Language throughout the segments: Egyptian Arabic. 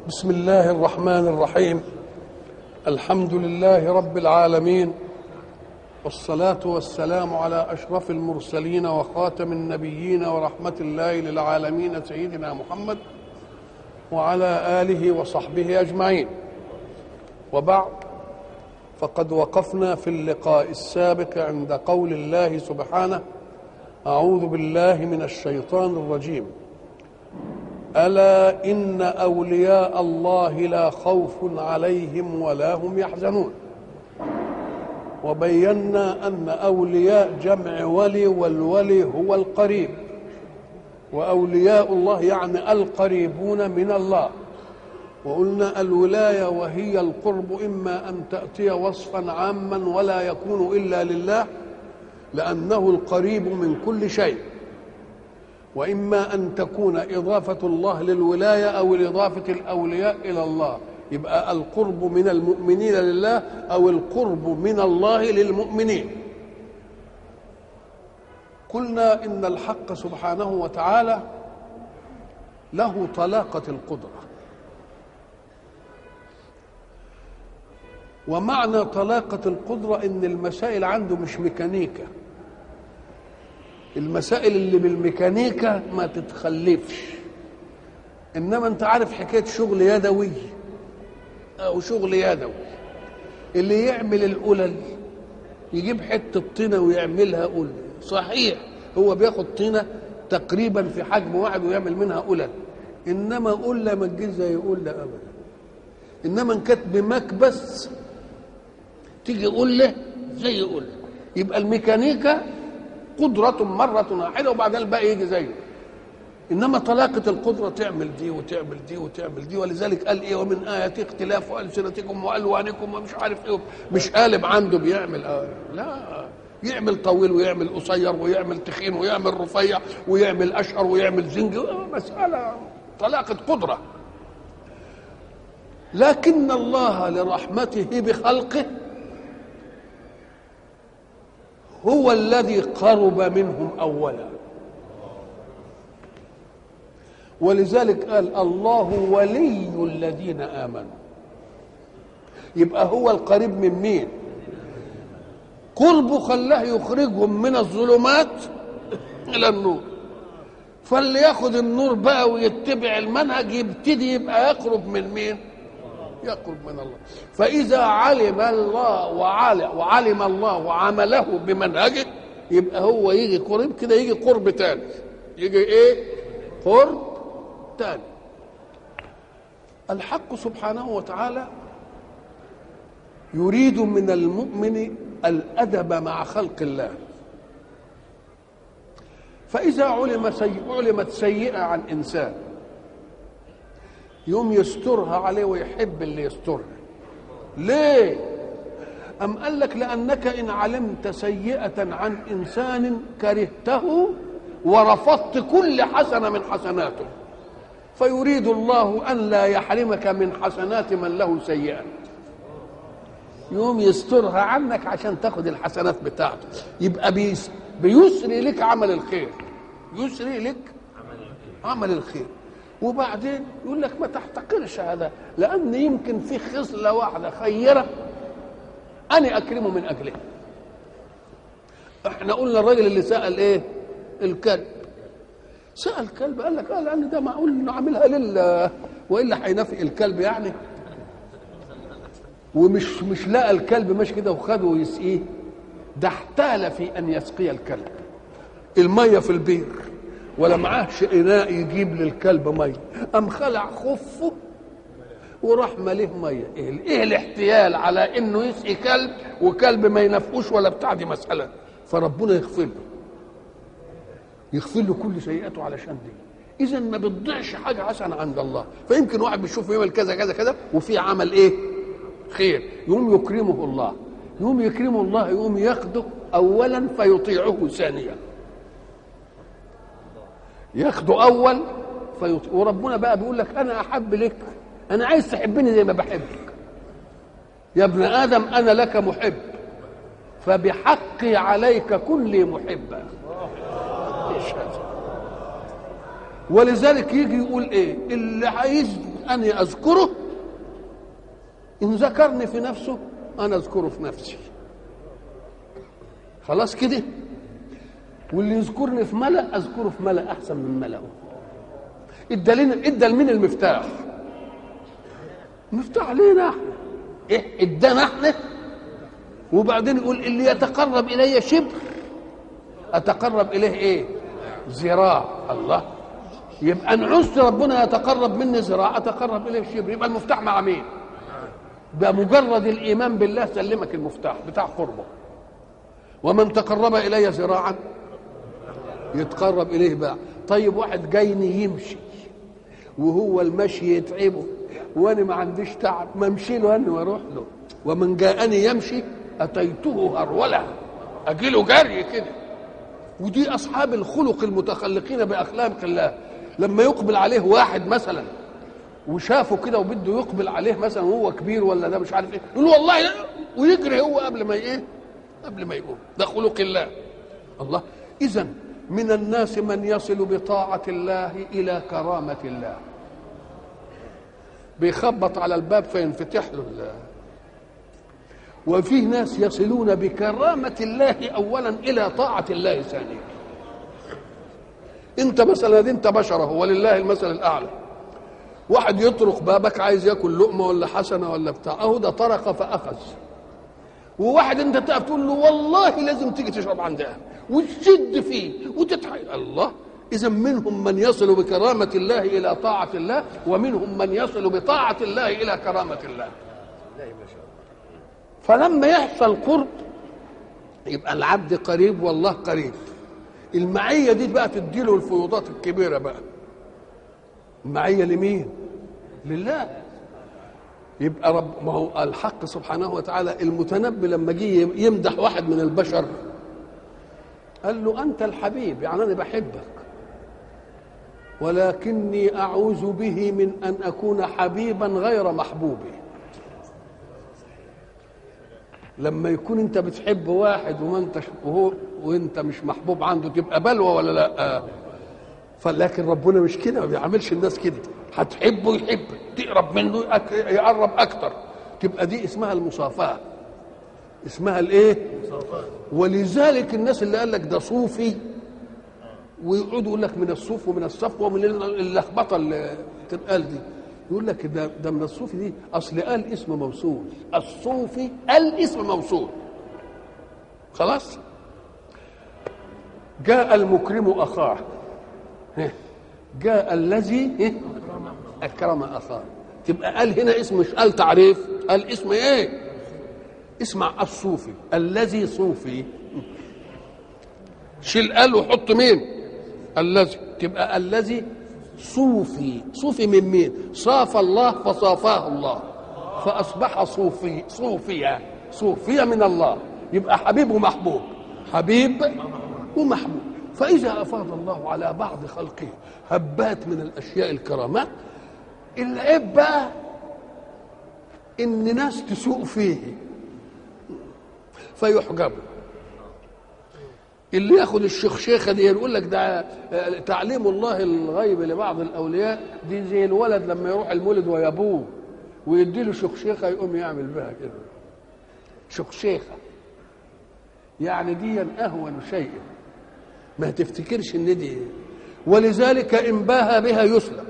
بسم الله الرحمن الرحيم الحمد لله رب العالمين والصلاة والسلام على أشرف المرسلين وخاتم النبيين ورحمة الله للعالمين سيدنا محمد وعلى آله وصحبه أجمعين وبعد فقد وقفنا في اللقاء السابق عند قول الله سبحانه أعوذ بالله من الشيطان الرجيم الا ان اولياء الله لا خوف عليهم ولا هم يحزنون وبينا ان اولياء جمع ولي والولي هو القريب واولياء الله يعني القريبون من الله وقلنا الولايه وهي القرب اما ان تاتي وصفا عاما ولا يكون الا لله لانه القريب من كل شيء واما ان تكون اضافه الله للولايه او اضافه الاولياء الى الله يبقى القرب من المؤمنين لله او القرب من الله للمؤمنين قلنا ان الحق سبحانه وتعالى له طلاقه القدره ومعنى طلاقه القدره ان المسائل عنده مش ميكانيكا المسائل اللي بالميكانيكا ما تتخلفش انما انت عارف حكايه شغل يدوي او شغل يدوي اللي يعمل القلل يجيب حته طينه ويعملها قلل صحيح هو بياخد طينه تقريبا في حجم واحد ويعمل منها قلل انما قله ما تجيش زي قله ابدا انما ان كانت بمكبس تيجي قله زي قله يبقى الميكانيكا قدرة مرة واحدة وبعدين الباقي يجي زيه إنما طلاقة القدرة تعمل دي وتعمل دي وتعمل دي ولذلك قال إيه ومن آيات اختلاف ألسنتكم وألوانكم ومش عارف إيه مش قالب عنده بيعمل آه لا يعمل طويل ويعمل قصير ويعمل تخين ويعمل رفيع ويعمل أشقر ويعمل زنج مسألة طلاقة قدرة لكن الله لرحمته بخلقه هو الذي قرب منهم اولا ولذلك قال الله ولي الذين امنوا يبقى هو القريب من مين قربه خلاه يخرجهم من الظلمات الى النور فاللي ياخد النور بقى ويتبع المنهج يبتدي يبقى يقرب من مين يقرب من الله فإذا علم الله وعلم, وعلم الله وعمله بمنهجه يبقى هو يجي قريب كده يجي قرب تاني يجي ايه قرب تاني الحق سبحانه وتعالى يريد من المؤمن الأدب مع خلق الله فإذا علم سي... علمت سيئة عن إنسان يوم يسترها عليه ويحب اللي يسترها ليه أم قال لك لأنك إن علمت سيئة عن إنسان كرهته ورفضت كل حسنة من حسناته فيريد الله أن لا يحرمك من حسنات من له سيئة يوم يسترها عنك عشان تاخد الحسنات بتاعته يبقى بيس بيسري لك عمل الخير يسري لك عمل الخير وبعدين يقول لك ما تحتقرش هذا لان يمكن في خصله واحده خيره انا اكرمه من اجلها احنا قلنا الراجل اللي سال ايه الكلب سال كلب قال لك اه لان ده معقول انه عاملها لله والا هينافق الكلب يعني ومش مش لقى الكلب ماشي كده وخده ويسقيه ده احتال في ان يسقي الكلب الميه في البير ولا معاهش اناء يجيب للكلب ميه قام خلع خفه وراح مليه ميه ايه, إيه الاحتيال على انه يسقي كلب وكلب ما ينفقوش ولا بتاع دي مساله فربنا يغفر له يغفر له كل سيئاته علشان دي اذا ما بتضيعش حاجه حسنه عند الله فيمكن واحد بيشوف يعمل كذا كذا كذا وفي عمل ايه خير يقوم يكرمه الله يقوم يكرمه الله يقوم ياخده اولا فيطيعه ثانيا ياخده اول فيطيع وربنا بقى بيقول لك انا احب لك انا عايز تحبني زي ما بحبك يا ابن ادم انا لك محب فبحقي عليك كلي محبا ايش هذا ولذلك يجي يقول ايه اللي عايز اني اذكره ان ذكرني في نفسه انا اذكره في نفسي خلاص كده واللي يذكرني في ملأ اذكره في ملأ احسن من ملأه ادى لنا ادى لمين المفتاح المفتاح لينا احنا ايه ادانا احنا وبعدين يقول اللي يتقرب الي شبر اتقرب اليه ايه ذراع الله يبقى ان عزت ربنا يتقرب مني ذراع اتقرب اليه شبر يبقى المفتاح مع مين بمجرد الايمان بالله سلمك المفتاح بتاع قربه ومن تقرب الي ذراعا يتقرب اليه بقى طيب واحد جايني يمشي وهو المشي يتعبه وانا ما عنديش تعب ما امشي له انا واروح له ومن جاءني يمشي اتيته هروله اجي له جري كده ودي اصحاب الخلق المتخلقين باخلاق الله لما يقبل عليه واحد مثلا وشافه كده وبده يقبل عليه مثلا وهو كبير ولا ده مش عارف ايه يقول له والله لا ويجري هو قبل ما ايه قبل ما يقوم ده خلق الله الله اذا من الناس من يصل بطاعه الله الى كرامه الله بيخبط على الباب فينفتح له الله وفيه ناس يصلون بكرامة الله أولا إلى طاعة الله ثانيا أنت مثلا دي أنت بشر هو لله المثل الأعلى واحد يطرق بابك عايز ياكل لقمة ولا حسنة ولا بتاع أهو ده طرق فأخذ وواحد أنت تقف تقول له والله لازم تيجي تشرب عندها وتشد فيه وتتحي الله إذا منهم من يصل بكرامة الله إلى طاعة الله ومنهم من يصل بطاعة الله إلى كرامة الله فلما يحصل قرب يبقى العبد قريب والله قريب المعية دي بقى تديله الفيوضات الكبيرة بقى المعية لمين لله يبقى رب ما هو الحق سبحانه وتعالى المتنبي لما جه يمدح واحد من البشر قال له أنت الحبيب يعني أنا بحبك ولكني أعوذ به من أن أكون حبيبا غير محبوبي لما يكون انت بتحب واحد وما انت وهو وانت مش محبوب عنده تبقى بلوى ولا لا فلكن ربنا مش كده ما بيعملش الناس كده هتحبه يحبك تقرب منه يقرب اكتر تبقى دي اسمها المصافاه اسمها الايه ولذلك الناس اللي قال لك ده صوفي ويقعدوا يقول لك من الصوف ومن الصفوه ومن اللخبطه اللي تنقال دي يقول لك ده ده من الصوفي دي اصل قال اسم موصول الصوفي قال اسم موصول خلاص جاء المكرم اخاه جاء الذي اكرم اخاه تبقى قال هنا اسم مش قال تعريف قال اسم ايه اسمع الصوفي الذي صوفي شيل قال وحط مين الذي تبقى الذي صوفي صوفي من مين صاف الله فصافاه الله فأصبح صوفي صوفيا صوفيا من الله يبقى حبيب ومحبوب حبيب ومحبوب فإذا أفاض الله على بعض خلقه هبات من الأشياء الكرامات العيب بقى إن ناس تسوء فيه فيحجبوا اللي ياخد الشيخشيخه دي يقول لك ده تعليم الله الغيب لبعض الاولياء دي زي الولد لما يروح المولد ويابوه ويدي له شيخشيخه يقوم يعمل بها كده شيخشيخه يعني دي اهون شيء ما تفتكرش ان دي ولذلك ان باها بها يسلب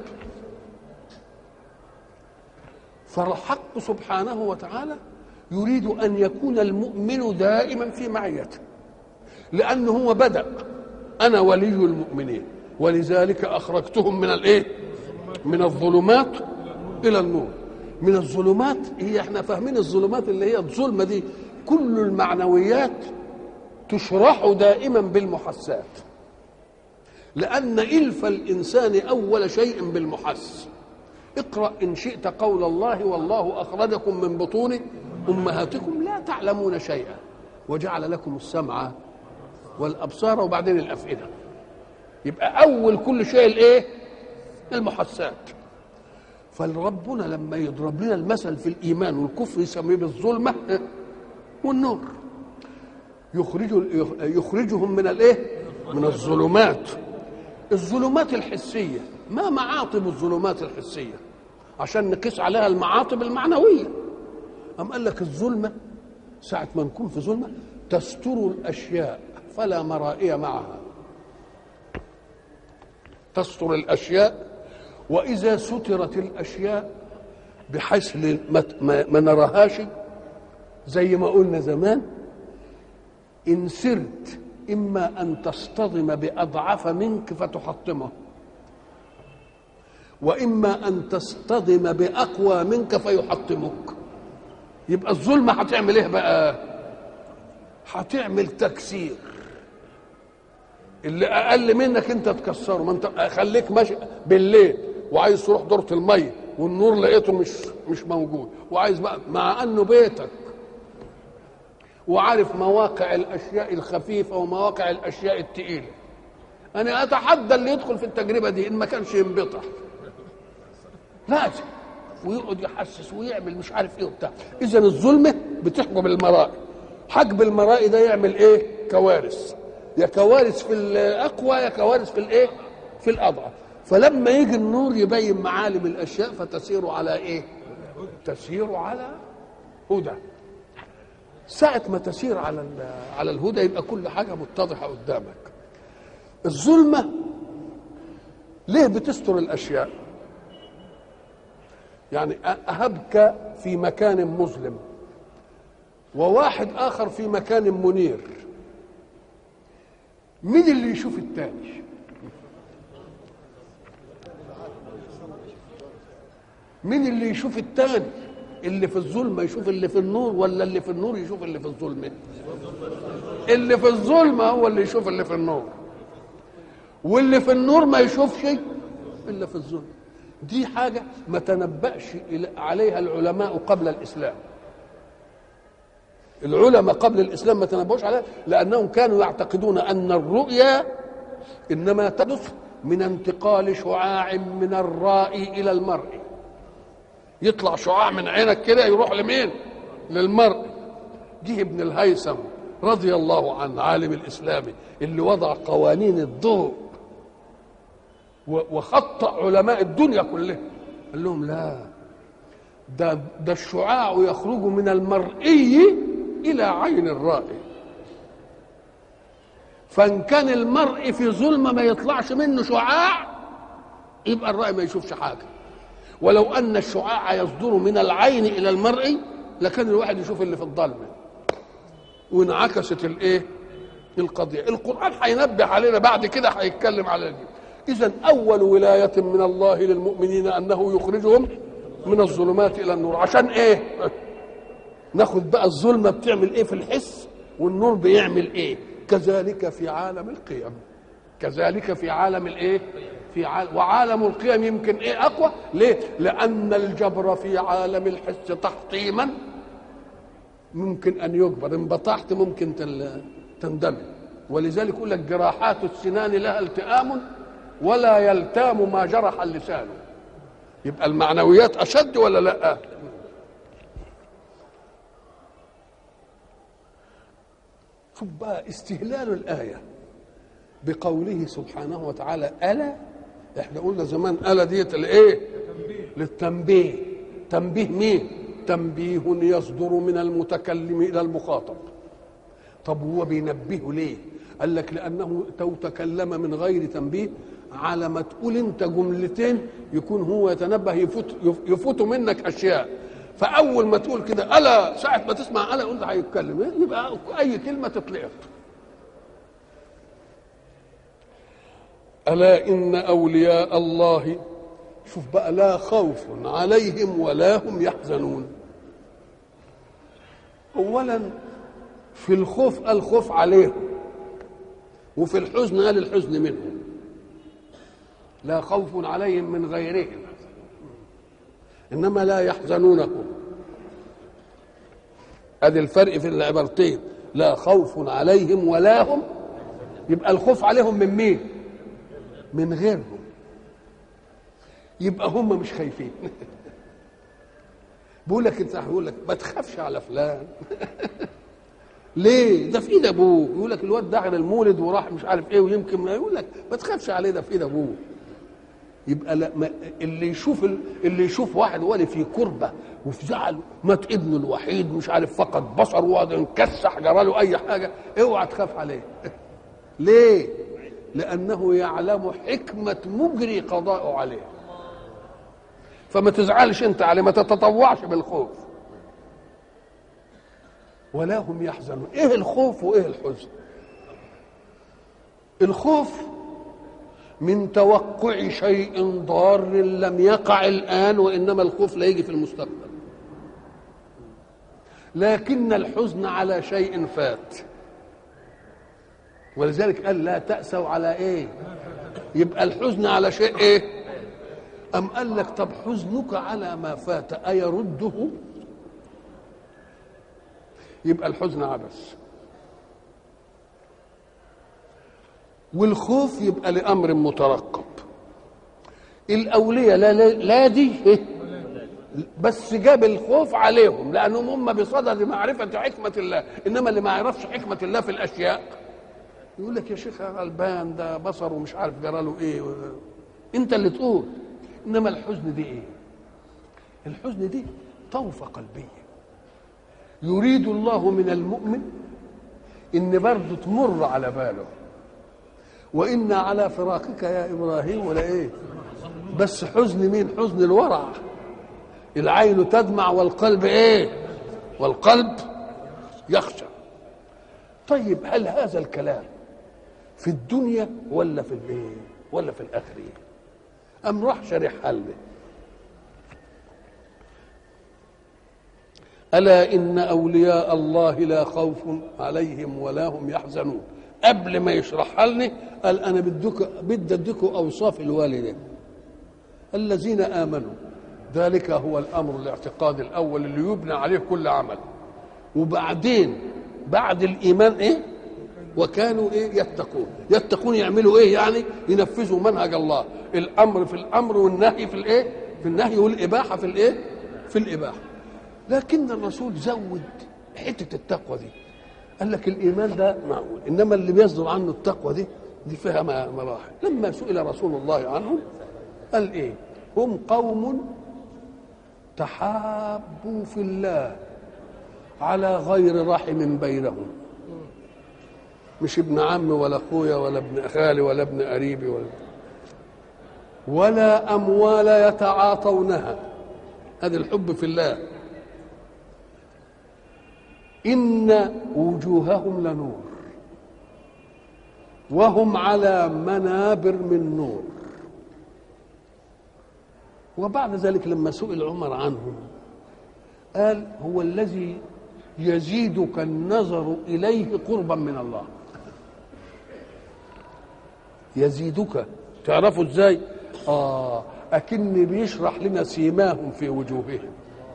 فالحق سبحانه وتعالى يريد ان يكون المؤمن دائما في معيته لأنه هو بدأ أنا ولي المؤمنين ولذلك أخرجتهم من الإيه؟ من الظلمات إلى النور من الظلمات هي احنا فاهمين الظلمات اللي هي الظلمة دي كل المعنويات تشرح دائما بالمحسات لأن إلف الإنسان أول شيء بالمحس اقرأ إن شئت قول الله والله أخرجكم من بطون أمهاتكم لا تعلمون شيئا وجعل لكم السمع والابصار وبعدين الافئده يبقى اول كل شيء الايه المحسات فالربنا لما يضرب لنا المثل في الايمان والكفر يسميه بالظلمه والنور يخرج يخرجهم من الايه من الظلمات الظلمات الحسيه ما معاطب الظلمات الحسيه عشان نقيس عليها المعاطب المعنويه أم قال لك الظلمه ساعه ما نكون في ظلمه تستر الاشياء فلا مرائي معها تستر الاشياء واذا سترت الاشياء بحيث ما, ما نراهاش زي ما قلنا زمان ان سرت اما ان تصطدم باضعف منك فتحطمه واما ان تصطدم باقوى منك فيحطمك يبقى الظلمه هتعمل ايه بقى هتعمل تكسير اللي اقل منك انت تكسره ما انت خليك ماشي بالليل وعايز تروح دورة المية والنور لقيته مش مش موجود وعايز بقى مع انه بيتك وعارف مواقع الاشياء الخفيفه ومواقع الاشياء الثقيله انا اتحدى اللي يدخل في التجربه دي ان ما كانش ينبطح لازم ويقعد يحسس ويعمل مش عارف ايه وبتاع اذا الظلمه بتحجب المرائي حجب المرائي ده يعمل ايه كوارث يا كوارث في الاقوى يا كوارث في الايه في الاضعف فلما يجي النور يبين معالم الاشياء فتسير على ايه تسير على هدى ساعة ما تسير على على الهدى يبقى كل حاجة متضحة قدامك. الظلمة ليه بتستر الأشياء؟ يعني أهبك في مكان مظلم وواحد آخر في مكان منير مين اللي يشوف التاني؟ مين اللي يشوف التاني؟ اللي في الظلمه يشوف اللي في النور ولا اللي في النور يشوف اللي في الظلمه اللي في الظلمه هو اللي يشوف اللي في النور واللي في النور ما يشوفش الا في الظلم دي حاجه ما تنبأش عليها العلماء قبل الاسلام العلماء قبل الاسلام ما تنبؤوش عليها لانهم كانوا يعتقدون ان الرؤيا انما تحدث من انتقال شعاع من الرائي الى المرئي يطلع شعاع من عينك كده يروح لمين للمرء جه ابن الهيثم رضي الله عنه عالم الاسلامي اللي وضع قوانين الضوء وخطأ علماء الدنيا كلها قال لهم لا ده ده الشعاع يخرج من المرئي الى عين الرائي فان كان المرء في ظلمه ما يطلعش منه شعاع يبقى الرائي ما يشوفش حاجه ولو ان الشعاع يصدر من العين الى المرء لكان الواحد يشوف اللي في الظلمه وانعكست الايه القضيه القران هينبه علينا بعد كده هيتكلم على دي اذا اول ولايه من الله للمؤمنين انه يخرجهم من الظلمات الى النور عشان ايه ناخد بقى الظلمه بتعمل ايه في الحس والنور بيعمل ايه كذلك في عالم القيم كذلك في عالم الايه في عالم وعالم القيم يمكن ايه اقوى ليه لان الجبر في عالم الحس تحطيما ممكن ان يجبر ان بطحت ممكن تندمج ولذلك يقول لك جراحات السنان لها التئام ولا يلتام ما جرح اللسان يبقى المعنويات اشد ولا لا شوف بقى استهلال الايه بقوله سبحانه وتعالى الا احنا قلنا زمان الا ديت الايه للتنبيه تنبيه مين تنبيه يصدر من المتكلم الى المخاطب طب هو بينبهه ليه قال لك لانه تو تكلم من غير تنبيه على ما تقول انت جملتين يكون هو يتنبه يفوت يفوت منك اشياء فاول ما تقول كده الا ساعه ما تسمع الا قلت هيتكلم يبقى اي كلمه تطلعت الا ان اولياء الله شوف بقى لا خوف عليهم ولا هم يحزنون اولا في الخوف قال خوف عليهم وفي الحزن قال الحزن منهم لا خوف عليهم من غيرهم انما لا يحزنونكم ادي الفرق في العبارتين لا خوف عليهم ولا هم يبقى الخوف عليهم من مين من غيرهم يبقى هم مش خايفين بيقول لك انت بيقول لك ما تخافش على فلان ليه ده في ايد ابوه يقول لك الواد ده على المولد وراح مش عارف ايه ويمكن ما يقول لك ما تخافش عليه ده في ايد ابوه يبقى لا ما اللي يشوف ال- اللي يشوف واحد ولي في كربه وفي زعل مات ابنه الوحيد مش عارف فقد بصره وقعد انكسح جرى له اي حاجه اوعى تخاف عليه ليه؟ لانه يعلم حكمه مجري قضاءه عليه فما تزعلش انت عليه ما تتطوعش بالخوف ولا هم يحزنون ايه الخوف وايه الحزن الخوف من توقع شيء ضار لم يقع الان وانما الخوف لا يجي في المستقبل لكن الحزن على شيء فات ولذلك قال لا تأسوا على ايه يبقى الحزن على شيء ايه أم قال لك طب حزنك على ما فات أيرده يبقى الحزن عبث والخوف يبقى لأمر مترقب الأولياء لا, لا, لا دي إيه؟ بس جاب الخوف عليهم لأنهم هم بصدد معرفة حكمة الله إنما اللي ما يعرفش حكمة الله في الأشياء يقول لك يا شيخ غلبان ده بصره ومش عارف جرى له ايه و... انت اللي تقول انما الحزن دي ايه الحزن دي طوفة قلبية يريد الله من المؤمن ان برضه تمر على باله وإن على فراقك يا إبراهيم ولا إيه بس حزن مين حزن الورع العين تدمع والقلب إيه والقلب يخشى طيب هل هذا الكلام في الدنيا ولا في الايه ولا في الاخره ام راح شرح حل الا ان اولياء الله لا خوف عليهم ولا هم يحزنون قبل ما يشرحها لنا قال انا بدك بدي اديكم اوصاف الوالدين الذين امنوا ذلك هو الامر الاعتقاد الاول اللي يبنى عليه كل عمل وبعدين بعد الايمان ايه وكانوا ايه يتقون يتقون يعملوا ايه يعني ينفذوا منهج الله الامر في الامر والنهي في الايه في النهي والاباحه في الايه في الاباحه لكن الرسول زود حته التقوى دي قال لك الايمان ده معقول انما اللي بيصدر عنه التقوى دي دي فيها مراحل لما سئل رسول الله عنهم قال ايه هم قوم تحابوا في الله على غير رحم بينهم مش ابن عم ولا اخويا ولا ابن خالي ولا ابن قريبي ولا ولا اموال يتعاطونها هذا الحب في الله ان وجوههم لنور وهم على منابر من نور وبعد ذلك لما سئل عمر عنهم قال هو الذي يزيدك النظر اليه قربا من الله يزيدك تعرفوا ازاي اه اكن بيشرح لنا سيماهم في وجوههم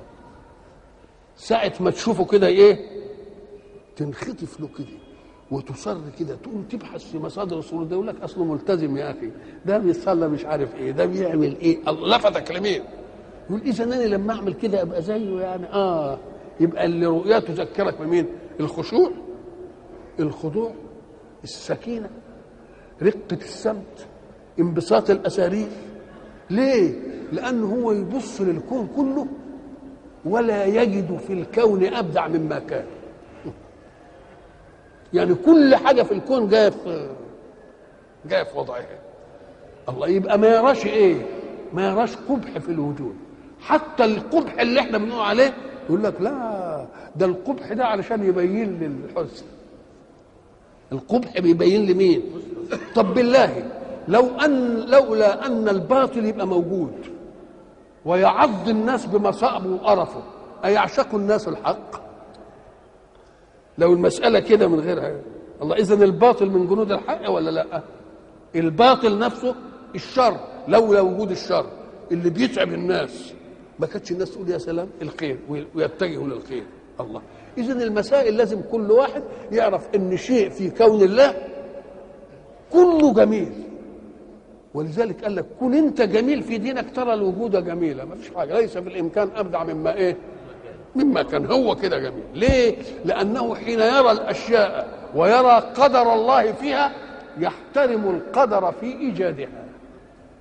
ساعة ما تشوفه كده ايه تنخطف له كده وتصر كده تقوم تبحث في مصادر الصورة ده يقول لك اصله ملتزم يا اخي ده بيصلى مش عارف ايه ده بيعمل ايه لفتك لمين يقول اذا انا لما اعمل كده ابقى زيه يعني اه يبقى اللي رؤيته تذكرك بمين الخشوع الخضوع السكينه رقه السمت انبساط الاسارير ليه لانه هو يبص للكون كله ولا يجد في الكون ابدع مما كان يعني كل حاجه في الكون جايه في جايه في وضعها الله يبقى ما يراش ايه ما يراش قبح في الوجود حتى القبح اللي احنا بنقول عليه يقول لك لا ده القبح ده علشان يبين لي الحسن القبح بيبين لي مين طب بالله لو ان لولا ان الباطل يبقى موجود ويعض الناس بمصائبه وقرفه أيعشق الناس الحق لو المسألة كده من غيرها الله إذا الباطل من جنود الحق ولا لا الباطل نفسه الشر لولا وجود الشر اللي بيتعب الناس ما كانتش الناس تقول يا سلام الخير ويتجهوا للخير الله اذا المسائل لازم كل واحد يعرف ان شيء في كون الله كله جميل ولذلك قال لك كن انت جميل في دينك ترى الوجود جميلا ما فيش حاجه ليس في الامكان ابدع مما ايه مما كان هو كده جميل ليه لانه حين يرى الاشياء ويرى قدر الله فيها يحترم القدر في ايجادها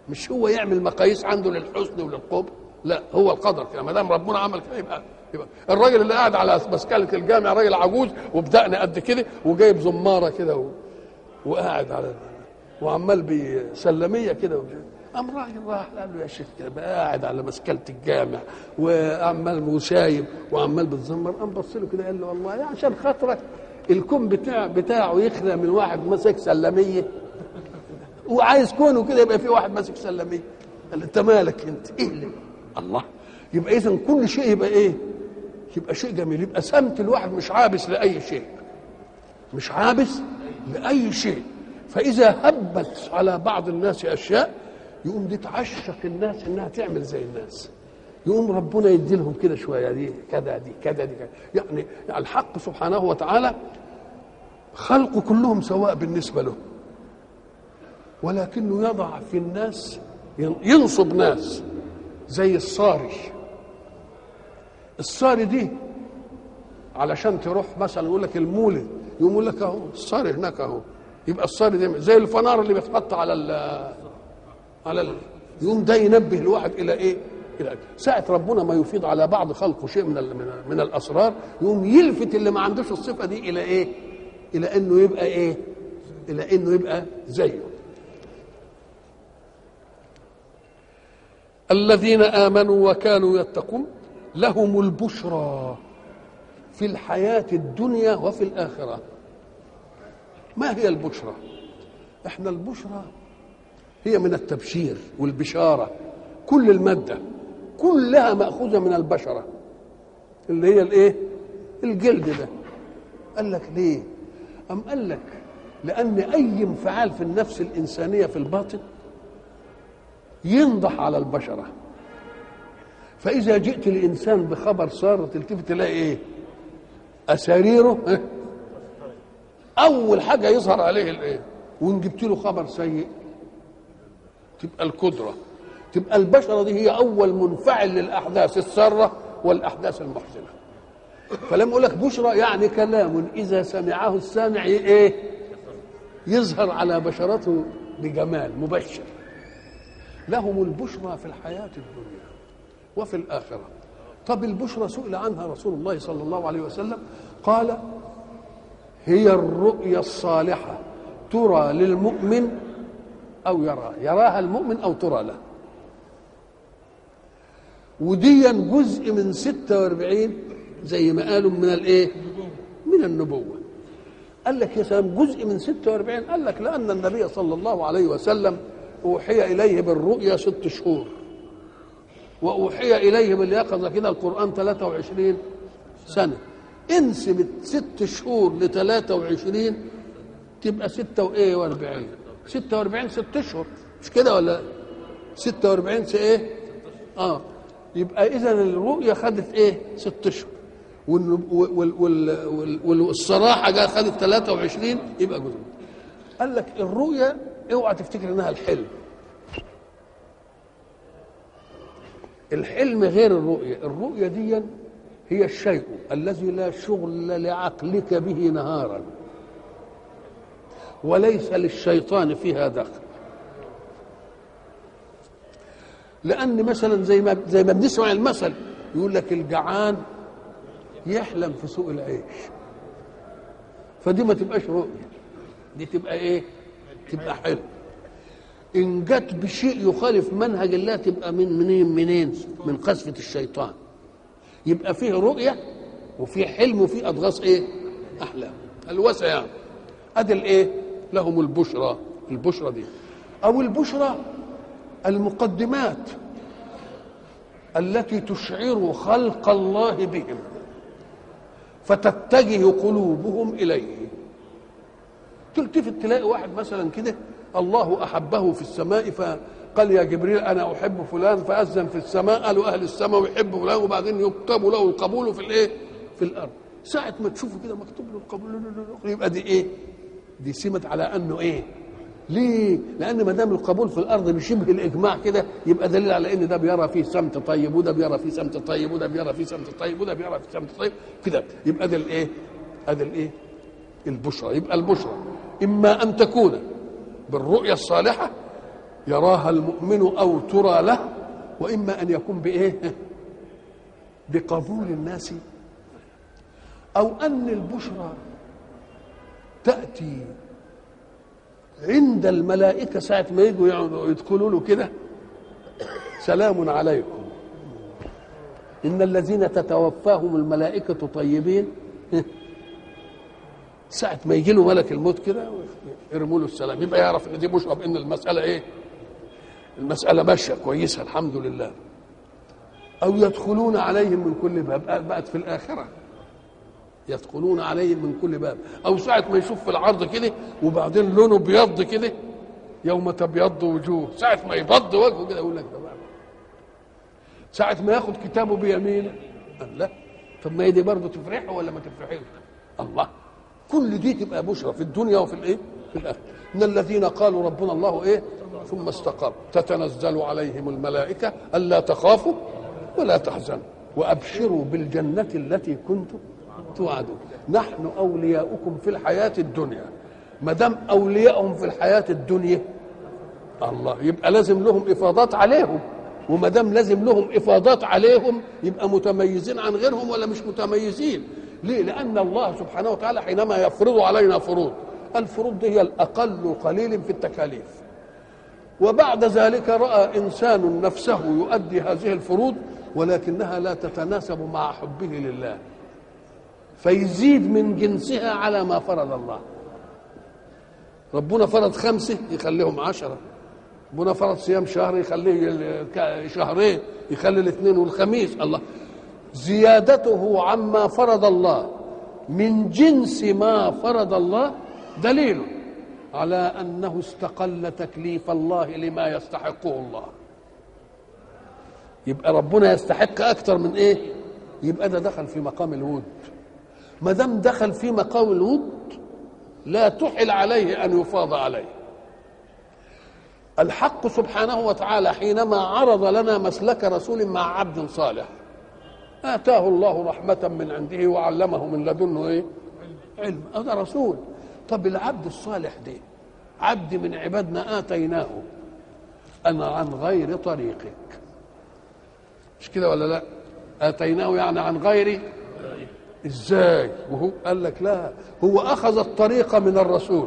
مش هو يعمل مقاييس عنده للحسن وللقبح لا هو القدر كده ما دام ربنا عمل كده يبقى يبقى الراجل اللي قاعد على مسكله الجامع راجل عجوز وبدقن قد كده وجايب زماره كده و... وقاعد على وعمال بسلميه كده قام راجل راح قال له يا شيخ كده بقى قاعد على مسكله الجامع وعمال وسايب وعمال بتزمر قام بص له كده قال له والله يا عشان خاطرك الكون بتاع بتاعه يخلى من واحد ماسك سلميه وعايز كونه كده يبقى في واحد ماسك سلميه قال له انت مالك انت ايه اللي الله يبقى اذا كل شيء يبقى ايه يبقى شيء جميل يبقى سمت الواحد مش عابس لاي شيء مش عابس لاي شيء فاذا هبت على بعض الناس اشياء يقوم دي تعشق الناس انها تعمل زي الناس يقوم ربنا يدي لهم كده شويه دي كذا دي كذا دي كذا يعني الحق سبحانه وتعالى خلقه كلهم سواء بالنسبه له ولكنه يضع في الناس ينصب ناس زي الصاري الصاري دي علشان تروح مثلا يقول لك المولد يقوم يقول لك اهو الصاري هناك اهو يبقى الصاري دي زي الفنار اللي بيتحط على ال على ال يقوم ده ينبه الواحد الى ايه؟ الى ساعة ربنا ما يفيض على بعض خلقه شيء من ال من, من الاسرار يقوم يلفت اللي ما عندوش الصفه دي الى ايه؟ الى انه يبقى ايه؟ الى انه يبقى زيه. الذين امنوا وكانوا يتقون لهم البشرى في الحياه الدنيا وفي الاخره. ما هي البشرى؟ احنا البشرى هي من التبشير والبشاره كل الماده كلها ماخوذه من البشره اللي هي الايه الجلد ده قال لك ليه ام قال لك لان اي انفعال في النفس الانسانيه في الباطن ينضح على البشره فاذا جئت الانسان بخبر سار تلتفت تلاقي ايه اساريره اول حاجه يظهر عليه الايه وان جبت له خبر سيء تبقى القدرة تبقى البشرة دي هي أول منفعل للأحداث السارة والأحداث المحزنة فلما أقول لك بشرى يعني كلام إذا سمعه السامع إيه يظهر على بشرته بجمال مبشر لهم البشرى في الحياة الدنيا وفي الآخرة طب البشرى سئل عنها رسول الله صلى الله عليه وسلم قال هي الرؤيا الصالحة ترى للمؤمن أو يرى يراها المؤمن أو ترى له وديا جزء من 46 زي ما قالوا من الايه من النبوة قال لك يا سلام جزء من 46 قال لك لأن النبي صلى الله عليه وسلم أوحي إليه بالرؤيا ست شهور وأوحي إليه باليقظة كده القرآن 23 سنة انسب ست شهور ل 23 تبقى ستة وإيه وأربعين 46 ست اشهر مش كده ولا 46 سي ايه اه يبقى اذا الرؤيه خدت ايه ست اشهر والصراحه جاء خدت 23 يبقى جزء قال لك الرؤيه اوعى تفتكر انها الحلم الحلم غير الرؤيه الرؤيه دي هي الشيء الذي لا شغل لعقلك به نهارا وليس للشيطان فيها دخل لان مثلا زي ما زي ما بنسمع المثل يقول لك الجعان يحلم في سوق العيش فدي ما تبقاش رؤيه دي تبقى ايه تبقى حلم ان جت بشيء يخالف منهج الله تبقى من منين منين من قذفه الشيطان يبقى فيه رؤيه وفيه حلم وفيه اضغاث ايه احلام الوسع يعني ادي الايه لهم البشرى البشرى دي او البشرى المقدمات التي تشعر خلق الله بهم فتتجه قلوبهم اليه تلتفت تلاقي واحد مثلا كده الله احبه في السماء فقال يا جبريل انا احب فلان فاذن في السماء قالوا اهل السماء يحب فلان وبعدين يكتب له القبول في الايه في الارض ساعه ما تشوفه كده مكتوب له القبول يبقى دي ايه دي سمت على انه ايه ليه؟ لأن ما دام القبول في الأرض بشبه الإجماع كده يبقى دليل على إن ده بيرى فيه سمت طيب وده بيرى فيه سمت طيب وده بيرى فيه سمت طيب وده بيرى فيه سمت طيب كده يبقى ده الإيه؟ هذا الإيه؟ البشرى يبقى البشرى إما أن تكون بالرؤية الصالحة يراها المؤمن او ترى له واما ان يكون بايه بقبول الناس او ان البشرى تاتي عند الملائكه ساعه ما يجوا يقعدوا يدخلوا له كده سلام عليكم ان الذين تتوفاهم الملائكه طيبين ساعة ما يجي له ملك الموت كده يرموا له السلام يبقى يعرف ان دي بشرى بان المسألة ايه؟ المسألة ماشية كويسة الحمد لله أو يدخلون عليهم من كل باب بقت في الآخرة يدخلون عليهم من كل باب أو ساعة ما يشوف في العرض كده وبعدين لونه بيض كده يوم تبيض وجوه ساعة ما يبض وجهه كده يقول لك ده بقى ساعة ما ياخد كتابه بيمينه قال لا طب ما هي دي برضه تفرحه ولا ما تفرحش الله كل دي تبقى بشرى في الدنيا وفي الايه في الاخره ان الذين قالوا ربنا الله ايه ثم استقاموا تتنزل عليهم الملائكه الا تخافوا ولا تحزنوا وابشروا بالجنه التي كنتم توعدون نحن اولياؤكم في الحياه الدنيا ما دام اولياءهم في الحياه الدنيا الله يبقى لازم لهم افاضات عليهم وما دام لازم لهم افاضات عليهم يبقى متميزين عن غيرهم ولا مش متميزين ليه لان الله سبحانه وتعالى حينما يفرض علينا فروض الفروض دي هي الاقل قليل في التكاليف وبعد ذلك راى انسان نفسه يؤدي هذه الفروض ولكنها لا تتناسب مع حبه لله فيزيد من جنسها على ما فرض الله ربنا فرض خمسة يخليهم عشرة ربنا فرض صيام شهر يخليه شهرين يخلي الاثنين والخميس الله زيادته عما فرض الله من جنس ما فرض الله دليل على انه استقل تكليف الله لما يستحقه الله يبقى ربنا يستحق اكثر من ايه يبقى ده دخل في مقام الود ما دام دخل في مقام الود لا تحل عليه ان يفاض عليه الحق سبحانه وتعالى حينما عرض لنا مسلك رسول مع عبد صالح آتاه الله رحمة من عنده وعلمه من لدنه إيه؟ علم هذا رسول طب العبد الصالح ده عبد من عبادنا آتيناه أنا عن غير طريقك مش كده ولا لا آتيناه يعني عن غير ازاي وهو قال لك لا هو أخذ الطريق من الرسول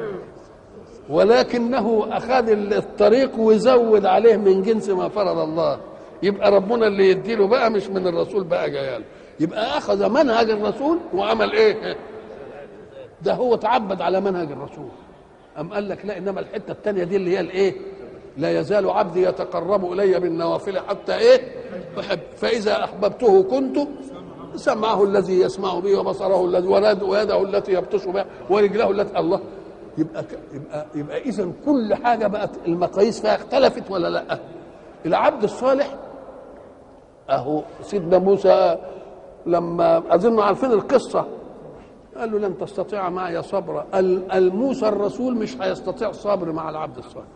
ولكنه أخذ الطريق وزود عليه من جنس ما فرض الله يبقى ربنا اللي يديله بقى مش من الرسول بقى جاياله يبقى اخذ منهج الرسول وعمل ايه ده هو تعبد على منهج الرسول أم قال لك لا إنما الحتة الثانية دي اللي هي الإيه لا يزال عبدي يتقرب إلي بالنوافل حتى إيه أحب فإذا أحببته كنت سمعه الذي يسمع به وبصره الذي ويده التي يبطش بها ورجله التي الله يبقى يبقى يبقى اذا كل حاجه بقت المقاييس فيها اختلفت ولا لا؟ العبد الصالح اهو سيدنا موسى لما اظن عارفين القصه قال له لن تستطيع معي صبرا الموسى الرسول مش هيستطيع صبر مع العبد الصالح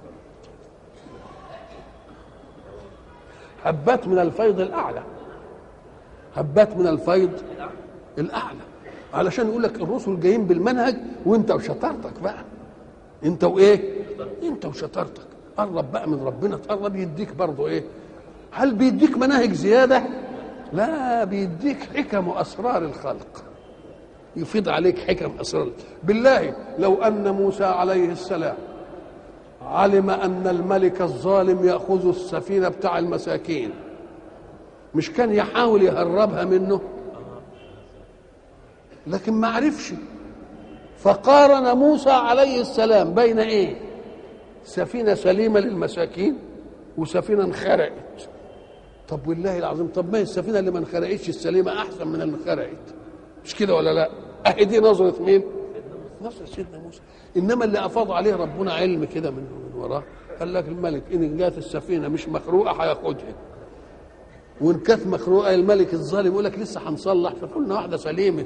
هبات من الفيض الاعلى هبات من الفيض الاعلى علشان يقول لك الرسل جايين بالمنهج وانت وشطارتك بقى انت وايه انت وشطارتك قرب بقى من ربنا تقرب يديك برضه ايه هل بيديك مناهج زياده لا بيديك حكم واسرار الخلق يفيض عليك حكم اسرار بالله لو ان موسى عليه السلام علم ان الملك الظالم ياخذ السفينه بتاع المساكين مش كان يحاول يهربها منه لكن ما عرفش فقارن موسى عليه السلام بين ايه سفينه سليمه للمساكين وسفينه انخرقت طب والله العظيم طب ما هي السفينه اللي ما انخرقتش السليمه احسن من اللي انخرقت مش كده ولا لا اهي دي نظره مين نظره سيدنا موسى انما اللي افاض عليه ربنا علم كده من, من وراه قال لك الملك ان جات السفينه مش مخروقه هياخدها وان كانت مخروقه الملك الظالم يقول لك لسه هنصلح فقلنا واحده سليمه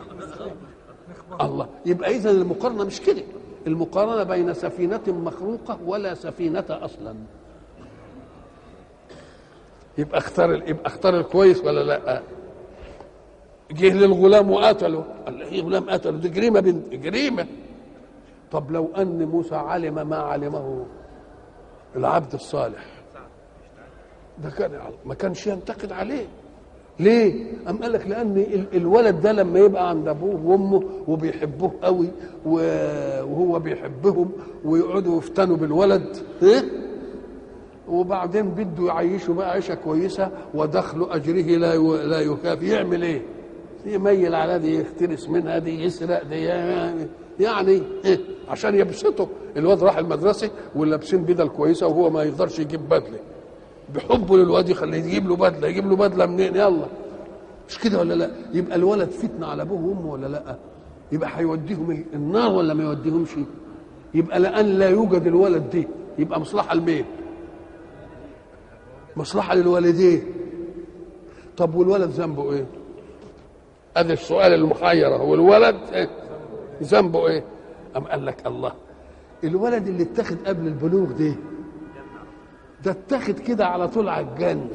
الله يبقى اذا المقارنه مش كده المقارنه بين سفينه مخروقه ولا سفينه اصلا يبقى اختار يبقى اختار الكويس ولا لا جه للغلام وقتله قال له غلام قتله دي جريمه بنت جريمه طب لو ان موسى علم ما علمه العبد الصالح ده كان ما كانش ينتقد عليه ليه؟ أم قال لك لأن ال- الولد ده لما يبقى عند أبوه وأمه وبيحبوه قوي و- وهو بيحبهم ويقعدوا يفتنوا بالولد إيه؟ وبعدين بده يعيشه بقى عيشة كويسة ودخل أجره لا ي- لا يكافي يعمل إيه؟ يميل على دي يختلس منها دي يسرق دي يعني, يعني إيه؟ عشان يبسطه الواد راح المدرسة ولابسين بدل كويسة وهو ما يقدرش يجيب بدلة بحبه للواد يخليه يجيب له بدله يجيب له بدله منين يلا مش كده ولا لا يبقى الولد فتنه على ابوه وامه ولا لا يبقى هيوديهم ال- النار ولا ما يوديهمش يبقى لان لا يوجد الولد دي يبقى مصلحه لمين مصلحه للوالدين طب والولد ذنبه ايه هذا السؤال المخير هو الولد إيه؟ ذنبه ايه ام قال لك الله الولد اللي اتخذ قبل البلوغ ده ده اتخذ كده على طول على الجنة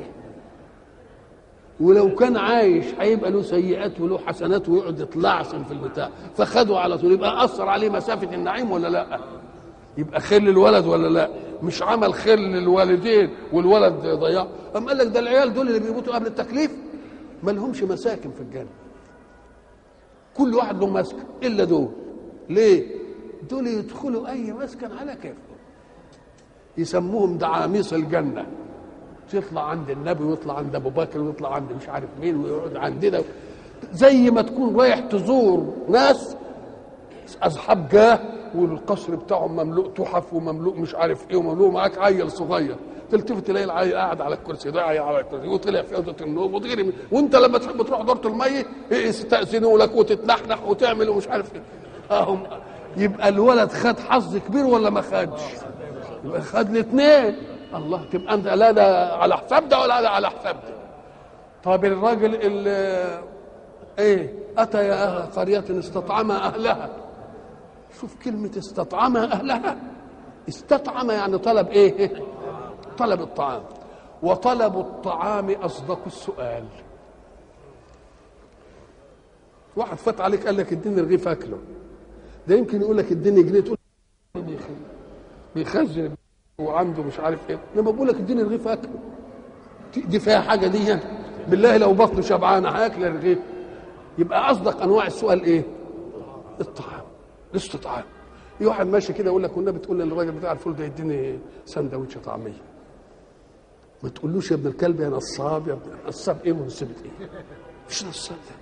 ولو كان عايش هيبقى له سيئات وله حسنات ويقعد يتلعثم في البتاع فخده على طول يبقى اثر عليه مسافه النعيم ولا لا يبقى خير للولد ولا لا مش عمل خير للوالدين والولد ضياع أم قال لك ده العيال دول اللي بيموتوا قبل التكليف ما لهمش مساكن في الجنه كل واحد له مسكن الا دول ليه دول يدخلوا اي مسكن على كيفهم يسموهم دعاميص الجنة يطلع عند النبي ويطلع عند ابو بكر ويطلع عند مش عارف مين ويقعد عندنا زي ما تكون رايح تزور ناس اصحاب جاه والقصر بتاعهم مملوء تحف ومملوء مش عارف ايه ومملوء معاك عيل صغير تلتفت تلاقي العيل قاعد على الكرسي ده عيل على الكرسي وطلع في اوضه النوم وتغير من- وانت لما تحب تروح دوره الميه يستاذنوا لك وتتنحنح وتعمل ومش عارف ايه اهم يبقى الولد خد حظ كبير ولا ما خدش؟ يبقى خد الاثنين الله تبقى انت لا ده على حساب ده ولا ده على حساب ده طب الراجل اللي ايه اتى يا اهل قريه استطعم اهلها شوف كلمه استطعم اهلها استطعم يعني طلب ايه طلب الطعام وطلب الطعام اصدق السؤال واحد فات عليك قال لك اديني رغيف اكله ده يمكن يقول لك اديني جنيه تقول بيخزن وعنده مش عارف ايه لما بقول لك اديني رغيف اكله دي فيها حاجه دي يعني. بالله لو بطنه شبعانه هاكل الرغيف يبقى اصدق انواع السؤال ايه؟ الطعام الاستطعام في واحد ماشي كده يقول لك والنبي تقول للراجل بتاع الفول ده يديني سندوتش طعميه ما تقولوش يا ابن الكلب يا نصاب يا ابن نصاب ايه ونصيبة ايه؟ مش نصاب ده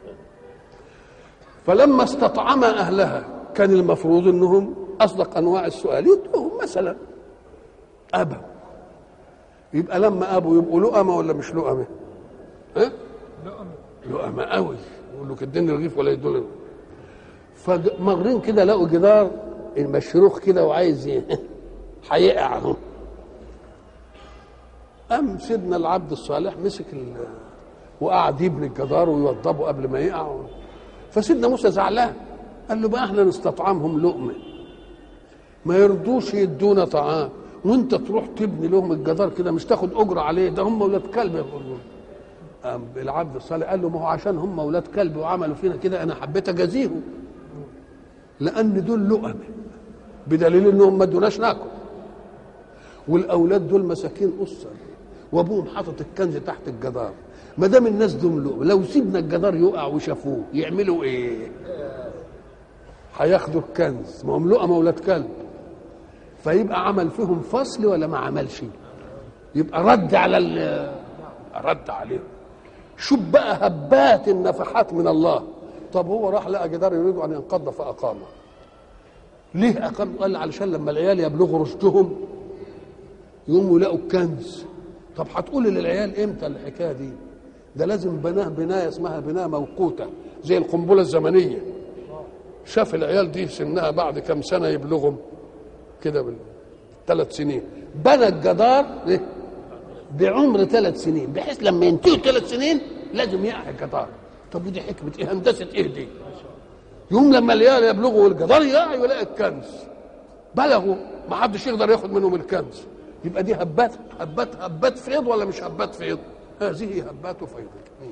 فلما استطعم اهلها كان المفروض انهم اصدق انواع السؤال يدوهم مثلا ابوا يبقى لما ابوا يبقوا لؤمه ولا مش لؤمه؟ ها؟ لؤمه قوي يقول له اديني رغيف ولا يدوا فمغرين كده لقوا جدار المشروخ كده وعايز ي- هيقع اهو قام سيدنا العبد الصالح مسك ال... وقعد يبني الجدار ويوضبه قبل ما يقع فسيدنا موسى زعلان قال له بقى احنا نستطعمهم لقمه ما يرضوش يدونا طعام وانت تروح تبني لهم الجدار كده مش تاخد اجره عليه ده هم ولاد كلب يقولون قام العبد الصالح قال له ما هو عشان هم ولاد كلب وعملوا فينا كده انا حبيت اجازيهم لان دول لقمه بدليل انهم ما ادوناش ناكل والاولاد دول مساكين اسر وابوهم حاطط الكنز تحت الجدار ما دام الناس دول لقمه لو سيبنا الجدار يقع وشافوه يعملوا ايه؟ هياخدوا الكنز ما هم لقمه ولاد كلب فيبقى عمل فيهم فصل ولا ما عملش يبقى رد على ال رد عليهم شوف بقى هبات النفحات من الله طب هو راح لقى جدار يريد ان ينقض فاقامه ليه اقام قال علشان لما العيال يبلغوا رشدهم يقوموا يلاقوا الكنز طب هتقول للعيال امتى الحكايه دي ده لازم بناه بنايه اسمها بنايه موقوته زي القنبله الزمنيه شاف العيال دي سنها بعد كم سنه يبلغهم كده ثلاث سنين بنى الجدار إيه؟ بعمر ثلاث سنين بحيث لما ينتهوا ثلاث سنين لازم يقع الجدار طب ودي حكمه ايه هندسه ايه دي يوم لما العيال يبلغوا الجدار يقع يلاقي الكنز بلغوا ما حدش يقدر ياخد منهم الكنز يبقى دي هبات هبات هبات فيض ولا مش هبات فيض هذه هبات فيض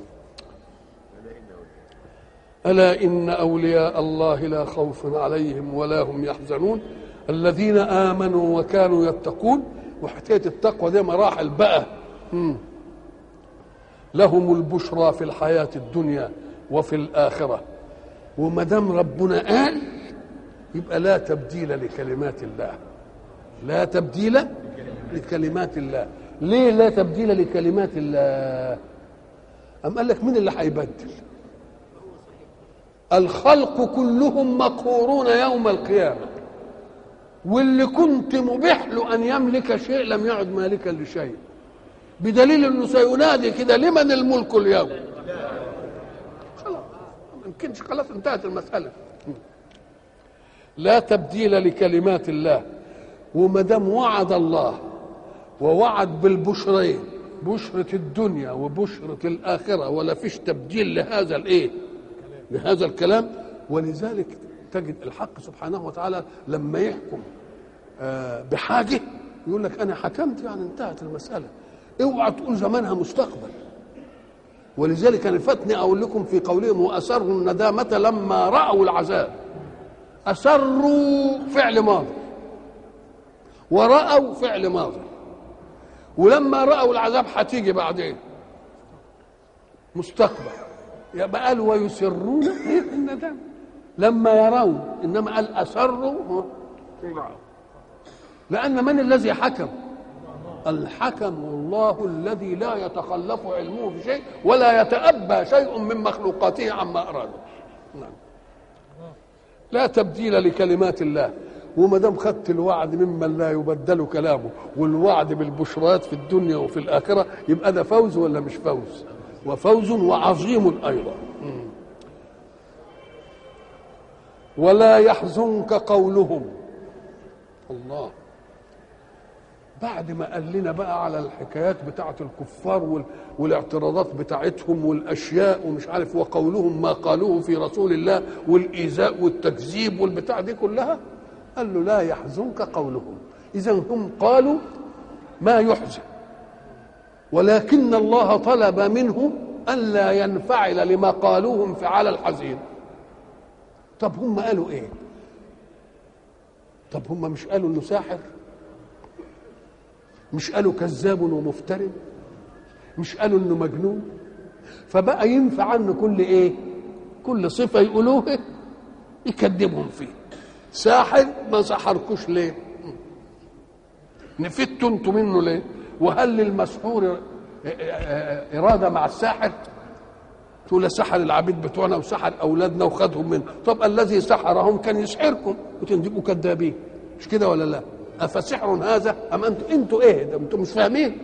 ألا إن أولياء الله لا خوف عليهم ولا هم يحزنون الذين آمنوا وكانوا يتقون وحكايه التقوى دي مراحل بقى مم. لهم البشرى في الحياه الدنيا وفي الاخره وما دام ربنا قال يبقى لا تبديل لكلمات الله لا تبديل لكلمات الله ليه لا تبديل لكلمات الله أم قال لك مين اللي هيبدل الخلق كلهم مقهورون يوم القيامة واللي كنت مبيح له أن يملك شيء لم يعد مالكا لشيء بدليل أنه سينادي كده لمن الملك اليوم خلاص ما يمكنش خلاص انتهت المسألة لا تبديل لكلمات الله وما دام وعد الله ووعد بالبشرين بشرة الدنيا وبشرة الآخرة ولا فيش تبديل لهذا الإيه لهذا الكلام ولذلك تجد الحق سبحانه وتعالى لما يحكم آه بحاجة يقول لك أنا حكمت يعني انتهت المسألة اوعى تقول زمانها مستقبل ولذلك انا فاتني اقول لكم في قولهم واسروا الندامه لما راوا العذاب اسروا فعل ماضي ورأوا فعل ماضي ولما رأوا العذاب هتيجي بعدين مستقبل يبقى قال ويسرون الندم لما يرون انما قال اسروا لان من الذي حكم الحكم الله الذي لا يتخلف علمه في شيء ولا يتأبى شيء من مخلوقاته عما أراده نعم. لا تبديل لكلمات الله وما دام خدت الوعد ممن لا يبدل كلامه والوعد بالبشرات في الدنيا وفي الاخره يبقى ده فوز ولا مش فوز؟ وفوز وعظيم ايضا. ولا يحزنك قولهم الله بعد ما قال لنا بقى على الحكايات بتاعه الكفار وال... والاعتراضات بتاعتهم والاشياء ومش عارف وقولهم ما قالوه في رسول الله والايذاء والتكذيب والبتاع دي كلها قال له لا يحزنك قولهم اذا هم قالوا ما يحزن ولكن الله طلب منه الا ينفعل لما قالوه انفعال الحزين طب هم قالوا ايه طب هم مش قالوا انه ساحر مش قالوا كذاب ومفتر مش قالوا انه مجنون فبقى ينفع عنه كل ايه كل صفه يقولوها يكذبهم فيه ساحر ما سحركوش ليه نفدتوا انتوا منه ليه وهل للمسحور اراده مع الساحر تقول سحر العبيد بتوعنا وسحر اولادنا وخدهم منه طب الذي سحرهم كان يسحركم وتنتبقوا كذابين مش كده ولا لا افسحر هذا ام انتوا انتوا ايه ده انتوا مش فاهمين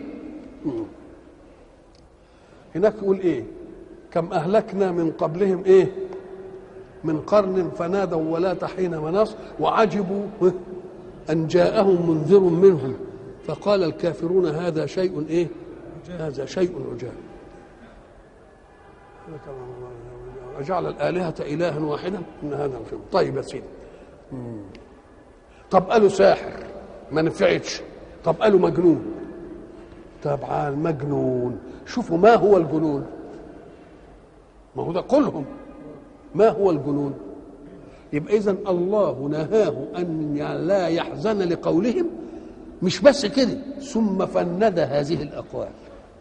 هناك يقول ايه كم اهلكنا من قبلهم ايه من قرن فنادوا ولا حين مناص وعجبوا ان جاءهم منذر منهم فقال الكافرون هذا شيء ايه هذا شيء عجاب وجعل الآلهة إلها واحدا إن هذا الفيلم طيب يا سيدي طب قالوا ساحر ما نفعتش طب قالوا مجنون طبعا مجنون شوفوا ما هو الجنون ما هو ده قلهم ما هو الجنون يبقى اذا الله نهاه ان لا يحزن لقولهم مش بس كده ثم فند هذه الاقوال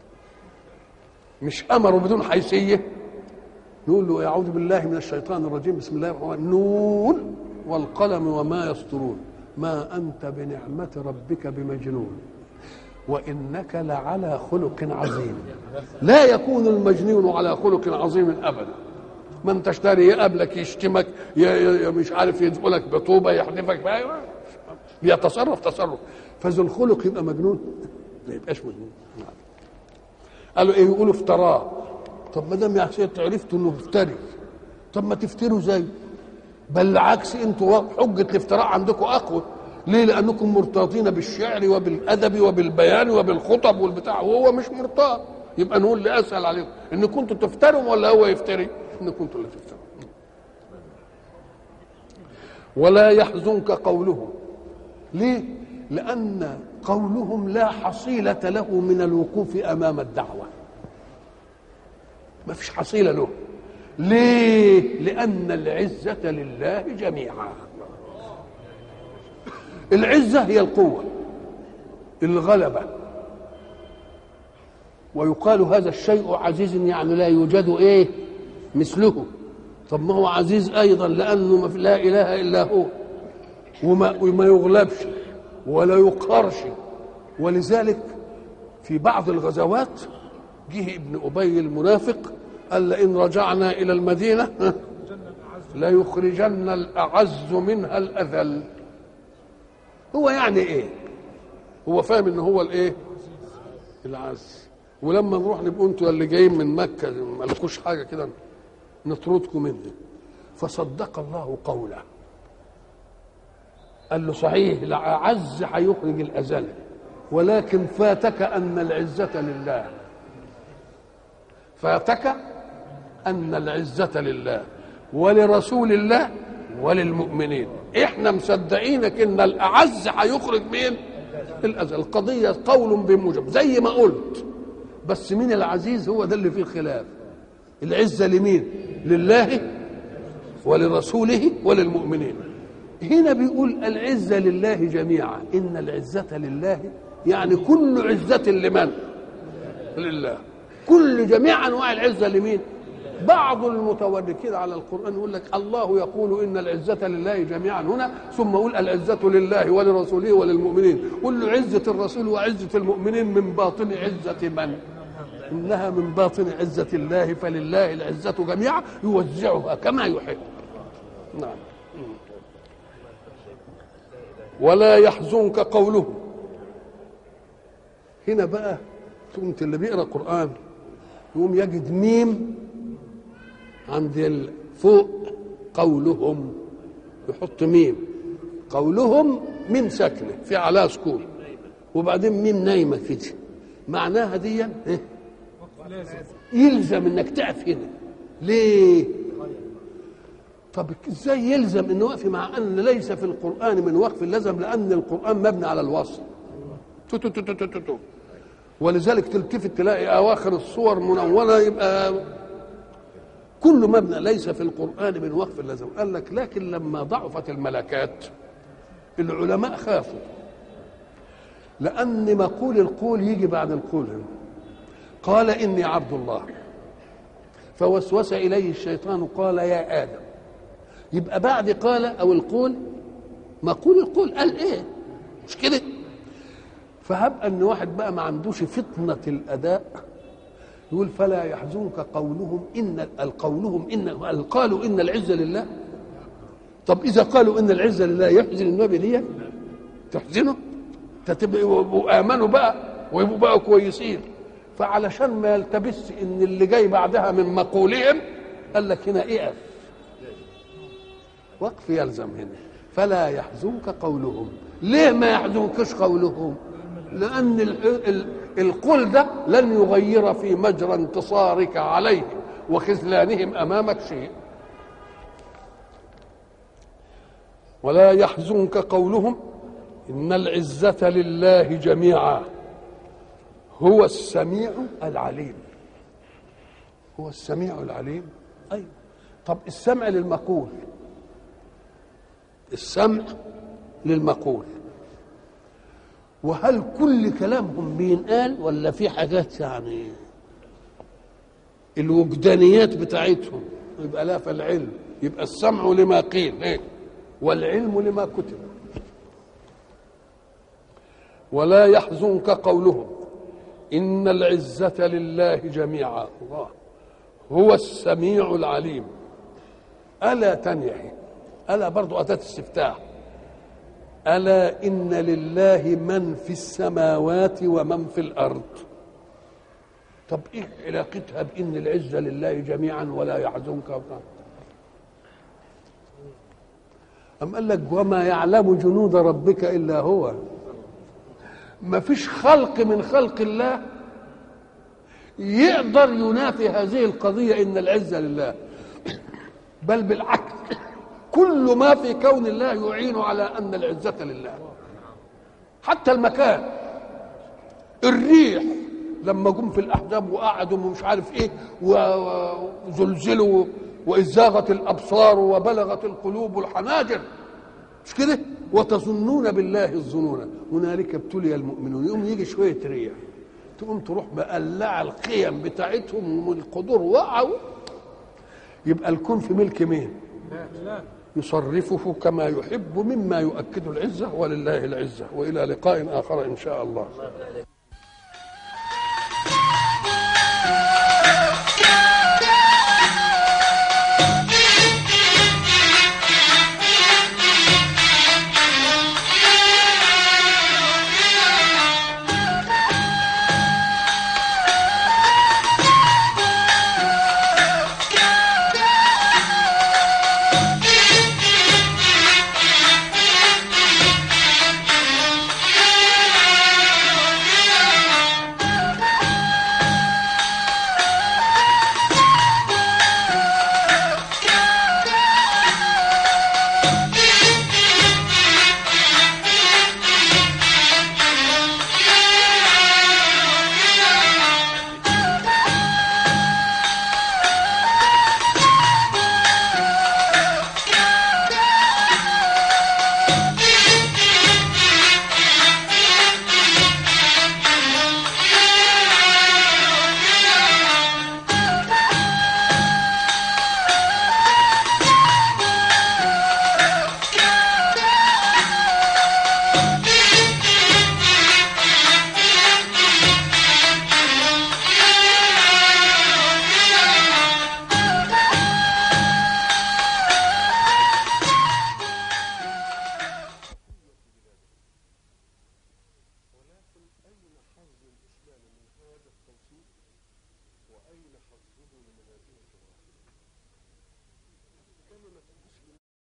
مش امروا بدون حيثيه يقول له اعوذ بالله من الشيطان الرجيم بسم الله الرحمن الرحيم نون والقلم وما يسطرون ما انت بنعمه ربك بمجنون وانك لعلى خلق عظيم لا يكون المجنون على خلق عظيم ابدا من تشتري يقابلك يشتمك مش عارف يدخلك بطوبه يحدفك بيتصرف تصرف فذو الخلق يبقى مجنون ما يبقاش مجنون قالوا ايه يقولوا افتراه طب ما دام يا سيدي عرفتوا انه مفتري طب ما تفتروا زي بل العكس انتوا حجه الافتراء عندكم اقوى ليه لانكم مرتاطين بالشعر وبالادب وبالبيان وبالخطب والبتاع وهو مش مرتاط يبقى نقول اللي اسهل عليكم ان كنتوا تفتروا ولا هو يفتري ان كنتوا اللي تفتروا ولا يحزنك قولهم ليه لان قولهم لا حصيله له من الوقوف امام الدعوه ما فيش حصيله له ليه لان العزه لله جميعا العزه هي القوه الغلبة ويقال هذا الشيء عزيز يعني لا يوجد ايه مثله طب ما هو عزيز ايضا لانه لا اله الا هو وما, وما يغلبش ولا يقهرش ولذلك في بعض الغزوات جه ابن ابي المنافق قال لئن رجعنا الى المدينه ليخرجن الاعز منها الاذل هو يعني ايه هو فاهم ان هو الايه العز ولما نروح نبقوا انتوا اللي جايين من مكه مالكوش حاجه كده نطردكم منه فصدق الله قوله قال له صحيح العز هيخرج الأزل ولكن فاتك أن العزة لله فاتك أن العزة لله ولرسول الله وللمؤمنين احنا مصدقينك ان الاعز هيخرج مين الازل القضيه قول بموجب زي ما قلت بس مين العزيز هو ده اللي فيه الخلاف العزه لمين لله ولرسوله وللمؤمنين هنا بيقول العزة لله جميعا إن العزة لله يعني كل عزة لمن لله كل جميع أنواع العزة لمين بعض المتوركين على القرآن يقول لك الله يقول إن العزة لله جميعا هنا ثم يقول العزة لله ولرسوله وللمؤمنين قل له عزة الرسول وعزة المؤمنين من باطن عزة من إنها من باطن عزة الله فلله العزة جميعا يوزعها كما يحب نعم ولا يحزنك قوله هنا بقى كنت اللي بيقرا قران يقوم يجد ميم عند فوق قولهم يحط ميم قولهم ميم ساكنه في عليها سكون وبعدين ميم نايمه كده معناها دي إيه؟ يلزم انك تقف هنا ليه طب ازاي يلزم انه وقف مع ان ليس في القران من وقف اللزم لان القران مبني على الوصل تو تو تو تو تو تو. ولذلك تلتفت تلاقي اواخر الصور منونه يبقى كل مبنى ليس في القران من وقف اللزم قال لك لكن لما ضعفت الملكات العلماء خافوا لان مقول القول يجي بعد القول قال اني عبد الله فوسوس اليه الشيطان قال يا ادم يبقى بعد قال او القول مقول القول قال ايه مش كده فهب ان واحد بقى ما عندوش فطنه الاداء يقول فلا يحزنك قولهم ان قولهم ان قالوا ان العزه لله طب اذا قالوا ان العزه لله يحزن النبي دي تحزنه تبقوا امنوا بقى ويبقوا بقى كويسين فعلشان ما يلتبس ان اللي جاي بعدها من مقولهم قال لك هنا اقف وقف يلزم هنا فلا يحزنك قولهم ليه ما يحزنكش قولهم لأن القول ده لن يغير في مجرى انتصارك عليهم وخذلانهم أمامك شيء ولا يحزنك قولهم إن العزة لله جميعا هو السميع العليم هو السميع العليم أيوة طب السمع للمقول السمع للمقول وهل كل كلامهم بينقال ولا في حاجات يعني الوجدانيات بتاعتهم يبقى لا فالعلم يبقى السمع لما قيل إيه؟ والعلم لما كتب ولا يحزنك قولهم إن العزة لله جميعا الله هو السميع العليم ألا تنيحي ألا برضو أتت استفتاح ألا إن لله من في السماوات ومن في الأرض طب إيه علاقتها بإن العزة لله جميعا ولا يحزنك وطن. أم قال لك وما يعلم جنود ربك إلا هو ما فيش خلق من خلق الله يقدر ينافي هذه القضية إن العزة لله بل بالعكس كل ما في كون الله يعين على ان العزه لله حتى المكان الريح لما جم في الاحزاب وقعدوا ومش عارف ايه وزلزلوا واذ زاغت الابصار وبلغت القلوب الحناجر مش كده وتظنون بالله الظنون هنالك ابتلي المؤمنون يوم يجي شويه ريح تقوم تروح مقلعه القيم بتاعتهم والقدور وقعوا يبقى الكون في ملك مين؟ يصرفه كما يحب مما يؤكد العزه ولله العزه والى لقاء اخر ان شاء الله